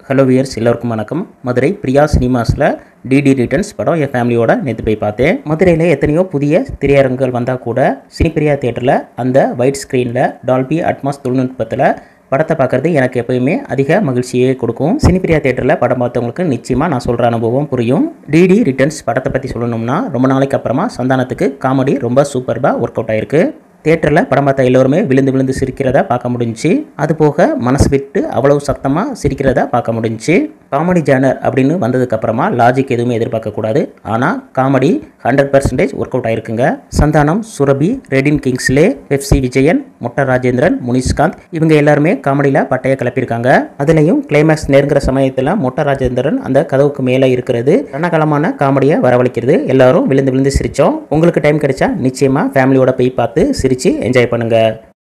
hello viewers எல்லோருக்கும் வணக்கம் மதுரை பிரியா சினிமாஸில் டிடி ரிட்டர்ன்ஸ் படம் என் ஃபேமிலியோட நேற்று போய் பார்த்தேன் மதுரையில் எத்தனையோ புதிய திரையரங்குகள் வந்தால் கூட சினிப்பிரியா தேட்டரில் அந்த ஒயிட் ஸ்க்ரீனில் டால்பி அட்மாஸ் தொழில்நுட்பத்தில் படத்தை பார்க்குறது எனக்கு எப்பயுமே அதிக மகிழ்ச்சியை கொடுக்கும் சினிப்பிரியா தேட்டரில் படம் பார்த்தவங்களுக்கு நிச்சயமாக நான் சொல்கிற அனுபவம் புரியும் டிடி ரிட்டர்ன்ஸ் படத்தை பற்றி சொல்லணும்னா ரொம்ப நாளைக்கு அப்புறமா சந்தானத்துக்கு காமெடி ரொம்ப சூப்பர்பாக ஒர்க் அவுட் ஆயிருக்கு தேட்டரில் படம் பார்த்த எல்லோருமே விழுந்து விழுந்து சிரிக்கிறதா பார்க்க முடிஞ்சுச்சு அது போக மனசு விட்டு அவ்வளவு சத்தமாக சிரிக்கிறதா பார்க்க முடிஞ்சுச்சு காமெடி ஜேனர் அப்படின்னு வந்ததுக்கப்புறமா லாஜிக் எதுவுமே எதிர்பார்க்கக்கூடாது ஆனால் comedy hundred percentage work out ஆயிருக்குங்க சந்தானம் சுரபி ரெடின் கிங்ஸ்லே எஃப்சி விஜயன் முட்ட ராஜேந்திரன் முனிஷ்காந்த் இவங்க எல்லாருமே காமெடியில் பட்டைய கிளப்பியிருக்காங்க அதுலேயும் கிளைமேக்ஸ் நெருங்குற சமயத்தில் முட்ட ராஜேந்திரன் அந்த கதவுக்கு மேலே இருக்கிறது ரணகலமான காமெடியை வரவழைக்கிறது எல்லாரும் விழுந்து விழுந்து சிரித்தோம் உங்களுக்கு டைம் கிடைச்சா நிச்சயமாக ஃபேமிலியோட போய் பார்த்து சிரித்து என்ஜாய் பண்ணுங்கள்